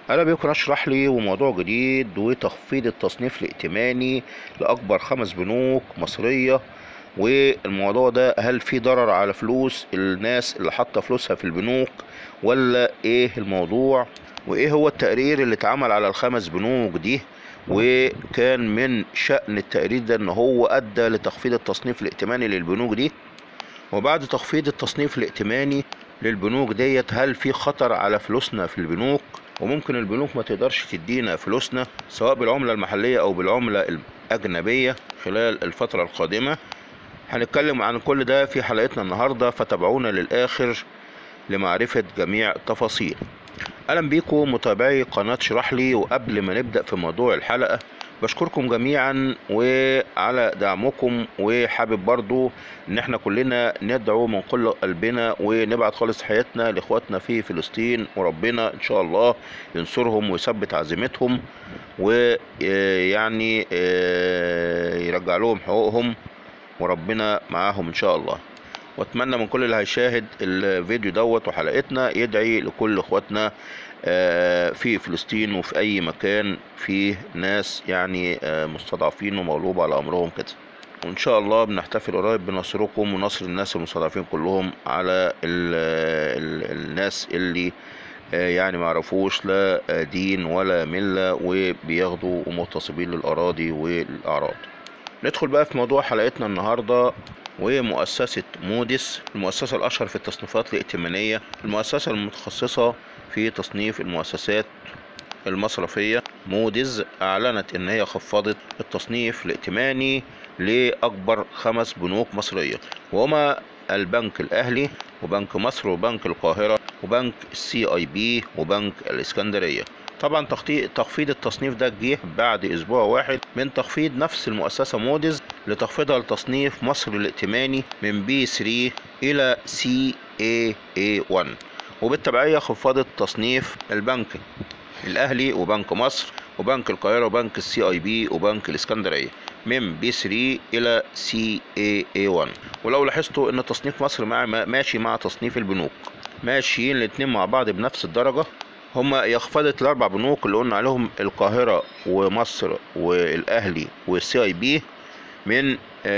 انا بيكون اشرح لي وموضوع جديد وتخفيض التصنيف الائتماني لاكبر خمس بنوك مصريه والموضوع ده هل في ضرر على فلوس الناس اللي حاطه فلوسها في البنوك ولا ايه الموضوع وايه هو التقرير اللي اتعمل على الخمس بنوك دي وكان من شأن التقرير ده ان هو ادى لتخفيض التصنيف الائتماني للبنوك دي وبعد تخفيض التصنيف الائتماني للبنوك ديت هل في خطر على فلوسنا في البنوك وممكن البنوك ما تقدرش تدينا فلوسنا سواء بالعملة المحلية او بالعملة الأجنبية خلال الفترة القادمة هنتكلم عن كل ده في حلقتنا النهاردة فتابعونا للآخر لمعرفة جميع التفاصيل أهلا بيكم متابعي قناة شرح لي وقبل ما نبدأ في موضوع الحلقة بشكركم جميعا وعلى دعمكم وحابب برضو ان احنا كلنا ندعو من كل قلبنا ونبعت خالص حياتنا لاخواتنا في فلسطين وربنا ان شاء الله ينصرهم ويثبت عزيمتهم ويعني يرجع لهم حقوقهم وربنا معاهم ان شاء الله واتمنى من كل اللي هيشاهد الفيديو دوت وحلقتنا يدعي لكل اخواتنا في فلسطين وفي اي مكان فيه ناس يعني مستضعفين ومغلوب على امرهم كده وان شاء الله بنحتفل قريب بنصركم ونصر الناس المستضعفين كلهم على ال ال الناس اللي يعني معرفوش لا دين ولا ملة وبياخدوا ومغتصبين للأراضي والأعراض ندخل بقى في موضوع حلقتنا النهاردة ومؤسسة موديس المؤسسة الأشهر في التصنيفات الائتمانية المؤسسة المتخصصة في تصنيف المؤسسات المصرفية موديز أعلنت إن هي خفضت التصنيف الائتماني لأكبر خمس بنوك مصرية وهما البنك الأهلي وبنك مصر وبنك القاهرة وبنك السي اي بي وبنك الإسكندرية طبعا تخفيض التصنيف ده جه بعد اسبوع واحد من تخفيض نفس المؤسسة موديز لتخفيضها لتصنيف مصر الائتماني من بي 3 الى سي اي اي 1 وبالتبعية خفضت تصنيف البنك الاهلي وبنك مصر وبنك القاهرة وبنك السي اي بي وبنك الاسكندرية من بي 3 الى سي اي اي 1 ولو لاحظتوا ان تصنيف مصر مع ماشي مع تصنيف البنوك ماشيين الاتنين مع بعض بنفس الدرجة هما يخفضت الاربع بنوك اللي قلنا عليهم القاهره ومصر والاهلي والسي اي بي من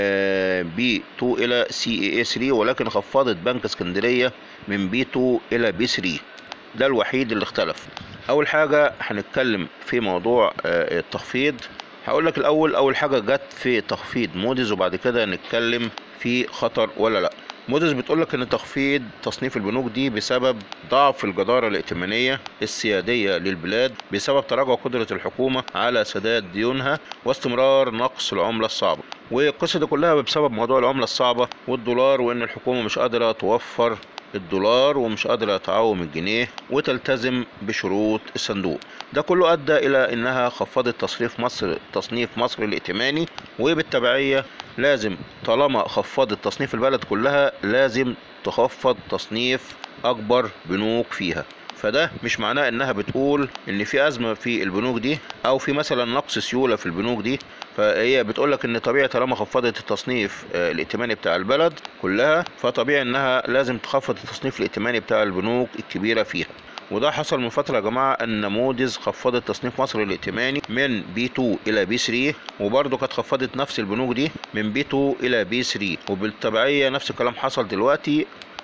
بي 2 الى سي اي اي 3 ولكن خفضت بنك اسكندريه من بي 2 الى بي 3 ده الوحيد اللي اختلف اول حاجه هنتكلم في موضوع التخفيض هقول لك الاول اول حاجه جت في تخفيض موديز وبعد كده نتكلم في خطر ولا لا موديز بتقول لك ان تخفيض تصنيف البنوك دي بسبب ضعف الجدارة الائتمانية السيادية للبلاد بسبب تراجع قدرة الحكومة على سداد ديونها واستمرار نقص العملة الصعبة والقصة دي كلها بسبب موضوع العملة الصعبة والدولار وان الحكومة مش قادرة توفر الدولار ومش قادرة تعوم الجنيه وتلتزم بشروط الصندوق ده كله أدى إلى إنها خفضت تصنيف مصر تصنيف مصر الائتماني وبالتبعية لازم طالما خفضت تصنيف البلد كلها لازم تخفض تصنيف أكبر بنوك فيها فده مش معناه انها بتقول ان في ازمه في البنوك دي او في مثلا نقص سيوله في البنوك دي فهي بتقول لك ان طبيعي طالما خفضت التصنيف الائتماني بتاع البلد كلها فطبيعي انها لازم تخفض التصنيف الائتماني بتاع البنوك الكبيره فيها وده حصل من فترة يا جماعة ان موديز خفضت تصنيف مصر الائتماني من بي 2 الى بي 3 وبرضه كانت خفضت نفس البنوك دي من بي 2 الى بي 3 وبالتبعية نفس الكلام حصل دلوقتي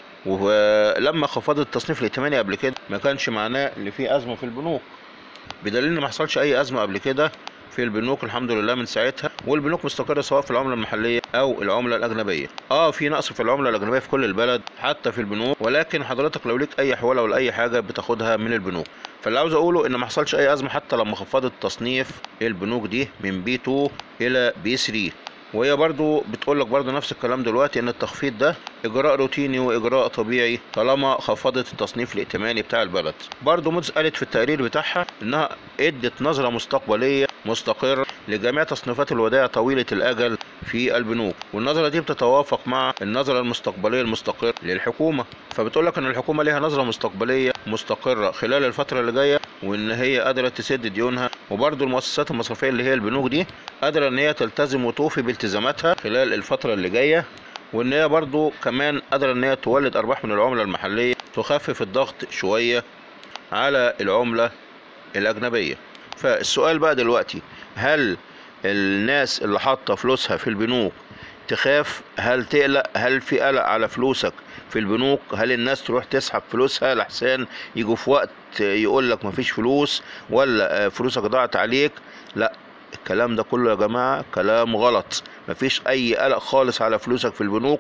ولما خفضت التصنيف الائتماني قبل كده ما كانش معناه ان في ازمه في البنوك بدليل ان ما حصلش اي ازمه قبل كده في البنوك الحمد لله من ساعتها والبنوك مستقره سواء في العمله المحليه او العمله الاجنبيه اه في نقص في العمله الاجنبيه في كل البلد حتى في البنوك ولكن حضرتك لو ليك اي حواله ولا اي حاجه بتاخدها من البنوك فاللي عاوز اقوله ان ما حصلش اي ازمه حتى لما خفضت تصنيف البنوك دي من بي 2 الى بي 3 وهي برضو بتقول لك برضو نفس الكلام دلوقتي ان التخفيض ده اجراء روتيني واجراء طبيعي طالما خفضت التصنيف الائتماني بتاع البلد برضو مودز قالت في التقرير بتاعها انها ادت نظرة مستقبلية مستقرة لجميع تصنيفات الودائع طويلة الاجل في البنوك والنظرة دي بتتوافق مع النظرة المستقبلية المستقرة للحكومة فبتقول لك ان الحكومة ليها نظرة مستقبلية مستقرة خلال الفترة اللي جاية وان هي قادرة تسد ديونها وبرضو المؤسسات المصرفية اللي هي البنوك دي قادرة ان هي تلتزم وتوفي بالتزاماتها خلال الفترة اللي جاية وان هي برضو كمان قادرة ان هي تولد ارباح من العملة المحلية تخفف الضغط شوية على العملة الأجنبية فالسؤال بقى دلوقتي هل الناس اللي حاطة فلوسها في البنوك تخاف هل تقلق هل في قلق على فلوسك في البنوك هل الناس تروح تسحب فلوسها لحسان يجوا في وقت يقول لك مفيش فلوس ولا فلوسك ضاعت عليك لا الكلام ده كله يا جماعة كلام غلط مفيش اي قلق خالص على فلوسك في البنوك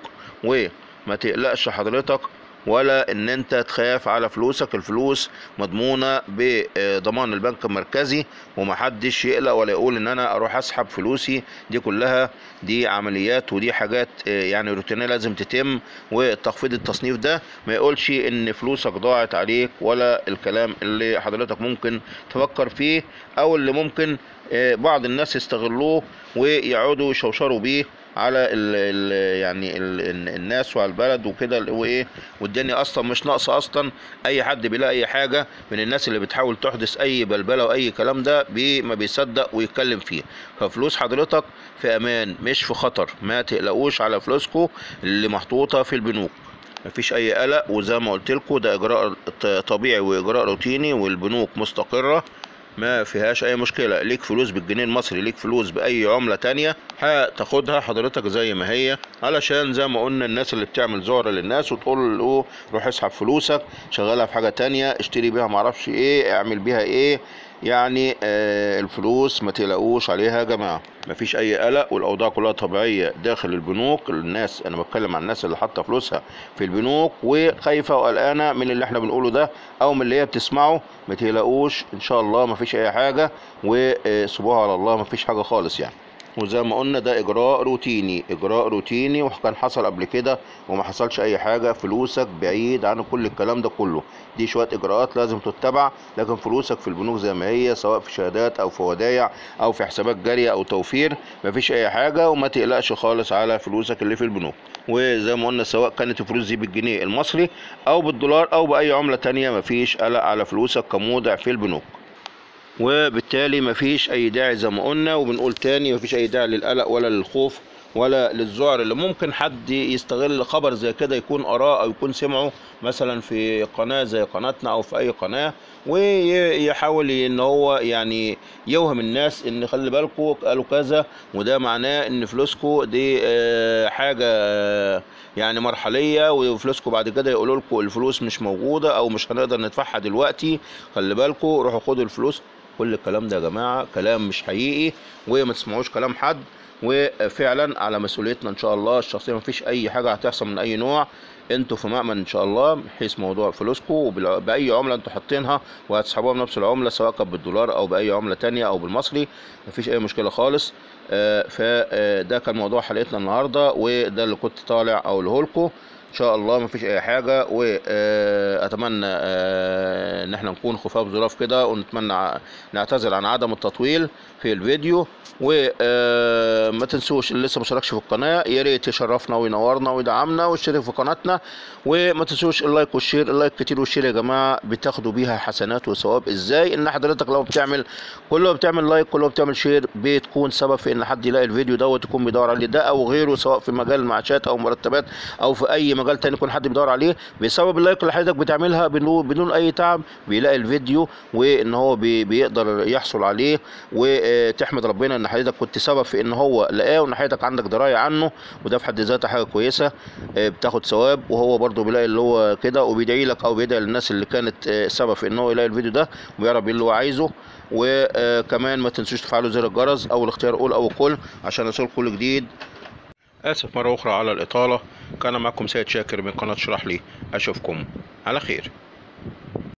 وما تقلقش حضرتك ولا ان انت تخاف على فلوسك الفلوس مضمونة بضمان البنك المركزي ومحدش يقلق ولا يقول ان انا اروح اسحب فلوسي دي كلها دي عمليات ودي حاجات يعني روتينية لازم تتم وتخفيض التصنيف ده ما يقولش ان فلوسك ضاعت عليك ولا الكلام اللي حضرتك ممكن تفكر فيه او اللي ممكن بعض الناس يستغلوه ويقعدوا يشوشروا بيه على ال ال يعني ال الناس وعلى البلد وكده وايه والدنيا اصلا مش ناقصه اصلا اي حد بيلاقي اي حاجه من الناس اللي بتحاول تحدث اي بلبله واي كلام ده بي ما بيصدق ويتكلم فيه ففلوس حضرتك في امان مش في خطر ما تقلقوش على فلوسكم اللي محطوطه في البنوك مفيش اي قلق وزي ما قلت لكم ده اجراء طبيعي واجراء روتيني والبنوك مستقره ما فيهاش اي مشكلة ليك فلوس بالجنيه المصري ليك فلوس باي عملة تانية هتاخدها حضرتك زي ما هي علشان زي ما قلنا الناس اللي بتعمل زهرة للناس وتقول له روح اسحب فلوسك شغلها في حاجة تانية اشتري بيها معرفش ايه اعمل بيها ايه يعني آه الفلوس ما تقلقوش عليها يا جماعة مفيش اي قلق والاوضاع كلها طبيعية داخل البنوك الناس انا بتكلم عن الناس اللي حاطة فلوسها في البنوك وخايفة وقلقانة من اللي احنا بنقوله ده او من اللي هي بتسمعه ما تقلقوش ان شاء الله مفيش اي حاجة وسيبوها على الله مفيش حاجة خالص يعني وزي ما قلنا ده اجراء روتيني اجراء روتيني وكان حصل قبل كده وما حصلش اي حاجه فلوسك بعيد عن كل الكلام ده كله دي شويه اجراءات لازم تتبع لكن فلوسك في البنوك زي ما هي سواء في شهادات او في ودايع او في حسابات جاريه او توفير مفيش اي حاجه وما تقلقش خالص على فلوسك اللي في البنوك وزي ما قلنا سواء كانت الفلوس دي بالجنيه المصري او بالدولار او باي عمله تانية مفيش قلق على فلوسك كمودع في البنوك وبالتالي مفيش اي داعي زي ما قلنا وبنقول تاني مفيش اي داعي للقلق ولا للخوف ولا للذعر اللي ممكن حد يستغل خبر زي كده يكون قراه او يكون سمعه مثلا في قناه زي قناتنا او في اي قناه ويحاول ان هو يعني يوهم الناس ان خلي بالكم قالوا كذا وده معناه ان فلوسكم دي حاجه يعني مرحليه وفلوسكم بعد كده يقولوا لكم الفلوس مش موجوده او مش هنقدر ندفعها دلوقتي خلي بالكم روحوا خدوا الفلوس كل الكلام ده يا جماعه كلام مش حقيقي وما تسمعوش كلام حد وفعلا على مسؤوليتنا ان شاء الله الشخصيه مفيش اي حاجه هتحصل من اي نوع انتوا في مأمن ان شاء الله بحيث موضوع فلوسكم وباي عمله انتوا حاطينها وهتسحبوها بنفس العمله سواء كانت بالدولار او باي عمله تانية او بالمصري مفيش اي مشكله خالص فده كان موضوع حلقتنا النهارده وده اللي كنت طالع اقوله لكم ان شاء الله مفيش اي حاجه واتمنى ان احنا نكون خفاف ظراف كده ونتمنى نعتذر عن عدم التطويل في الفيديو وما تنسوش اللي لسه مشتركش في القناه يا ريت يشرفنا وينورنا ويدعمنا ويشترك في قناتنا وما تنسوش اللايك والشير اللايك كتير والشير يا جماعه بتاخدوا بيها حسنات وثواب ازاي ان حضرتك لو بتعمل كل ما بتعمل لايك كل ما بتعمل شير بتكون سبب في ان حد يلاقي الفيديو دوت يكون بيدور عليه ده او غيره سواء في مجال المعاشات او مرتبات او في اي مجال تاني يكون حد بيدور عليه بسبب اللايك اللي حضرتك بتعملها بدون اي تعب بيلاقي الفيديو وان هو بي بيقدر يحصل عليه وتحمد ربنا ان حضرتك كنت سبب في ان هو لقاه وان حضرتك عندك درايه عنه وده في حد ذاته حاجه كويسه بتاخد ثواب وهو برده بيلاقي اللي هو كده وبيدعي لك او بيدعي للناس اللي كانت سبب في ان هو يلاقي الفيديو ده ويعرف ايه اللي هو عايزه وكمان ما تنسوش تفعلوا زر الجرس او الاختيار اول او الكل عشان يوصلكم كل جديد آسف مرة أخرى على الإطالة كان معكم سيد شاكر من قناة اشرح لي أشوفكم على خير